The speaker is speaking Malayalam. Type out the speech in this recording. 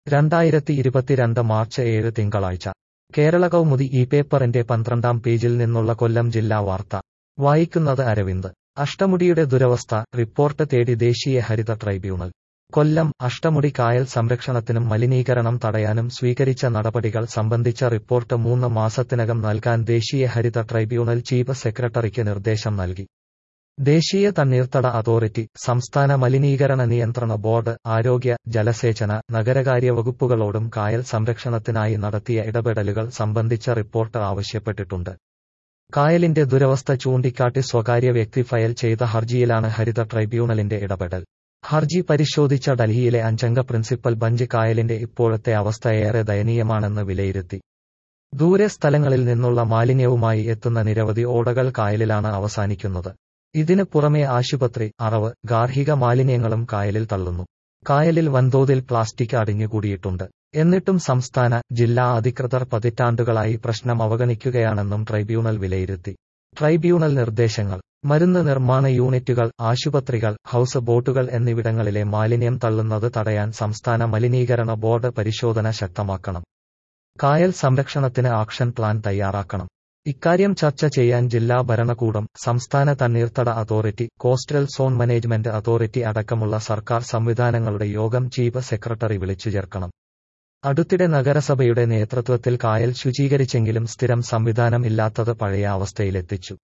രണ്ടായിരത്തി ഇരുപത്തിരണ്ട് മാർച്ച് ഏഴ് തിങ്കളാഴ്ച കേരള കൗമുദി ഈ പേപ്പറിന്റെ പന്ത്രണ്ടാം പേജിൽ നിന്നുള്ള കൊല്ലം ജില്ലാ വാർത്ത വായിക്കുന്നത് അരവിന്ദ് അഷ്ടമുടിയുടെ ദുരവസ്ഥ റിപ്പോർട്ട് തേടി ദേശീയ ഹരിത ട്രൈബ്യൂണൽ കൊല്ലം അഷ്ടമുടി കായൽ സംരക്ഷണത്തിനും മലിനീകരണം തടയാനും സ്വീകരിച്ച നടപടികൾ സംബന്ധിച്ച റിപ്പോർട്ട് മൂന്ന് മാസത്തിനകം നൽകാൻ ദേശീയ ഹരിത ട്രൈബ്യൂണൽ ചീഫ് സെക്രട്ടറിക്ക് നിർദ്ദേശം നൽകി ദേശീയ തണ്ണീർത്തട അതോറിറ്റി സംസ്ഥാന മലിനീകരണ നിയന്ത്രണ ബോർഡ് ആരോഗ്യ ജലസേചന നഗരകാര്യ വകുപ്പുകളോടും കായൽ സംരക്ഷണത്തിനായി നടത്തിയ ഇടപെടലുകൾ സംബന്ധിച്ച റിപ്പോർട്ട് ആവശ്യപ്പെട്ടിട്ടുണ്ട് കായലിന്റെ ദുരവസ്ഥ ചൂണ്ടിക്കാട്ടി സ്വകാര്യ വ്യക്തി ഫയൽ ചെയ്ത ഹർജിയിലാണ് ഹരിത ട്രൈബ്യൂണലിന്റെ ഇടപെടൽ ഹർജി പരിശോധിച്ച ഡൽഹിയിലെ അഞ്ചംഗ പ്രിൻസിപ്പൽ ബഞ്ച് കായലിന്റെ ഇപ്പോഴത്തെ അവസ്ഥ ഏറെ ദയനീയമാണെന്ന് വിലയിരുത്തി ദൂരെ സ്ഥലങ്ങളിൽ നിന്നുള്ള മാലിന്യവുമായി എത്തുന്ന നിരവധി ഓടകൾ കായലിലാണ് അവസാനിക്കുന്നത് ഇതിന് പുറമെ ആശുപത്രി അറവ് ഗാർഹിക മാലിന്യങ്ങളും കായലിൽ തള്ളുന്നു കായലിൽ വൻതോതിൽ പ്ലാസ്റ്റിക് അടിഞ്ഞുകൂടിയിട്ടുണ്ട് എന്നിട്ടും സംസ്ഥാന ജില്ലാ അധികൃതർ പതിറ്റാണ്ടുകളായി പ്രശ്നം അവഗണിക്കുകയാണെന്നും ട്രൈബ്യൂണൽ വിലയിരുത്തി ട്രൈബ്യൂണൽ നിർദ്ദേശങ്ങൾ മരുന്ന് നിർമ്മാണ യൂണിറ്റുകൾ ആശുപത്രികൾ ഹൌസ് ബോട്ടുകൾ എന്നിവിടങ്ങളിലെ മാലിന്യം തള്ളുന്നത് തടയാൻ സംസ്ഥാന മലിനീകരണ ബോർഡ് പരിശോധന ശക്തമാക്കണം കായൽ സംരക്ഷണത്തിന് ആക്ഷൻ പ്ലാൻ തയ്യാറാക്കണം ഇക്കാര്യം ചർച്ച ചെയ്യാൻ ജില്ലാ ഭരണകൂടം സംസ്ഥാന തണ്ണീർത്തട authority coastal zone management authority അടക്കമുള്ള സർക്കാർ സംവിധാനങ്ങളുടെ യോഗം ചീഫ് സെക്രട്ടറി വിളിച്ചു ചേർക്കണം അടുത്തിടെ നഗരസഭയുടെ നേതൃത്വത്തിൽ കായൽ ശുചീകരിച്ചെങ്കിലും സ്ഥിരം സംവിധാനം ഇല്ലാത്തത് പഴയ അവസ്ഥയിലെത്തിച്ചു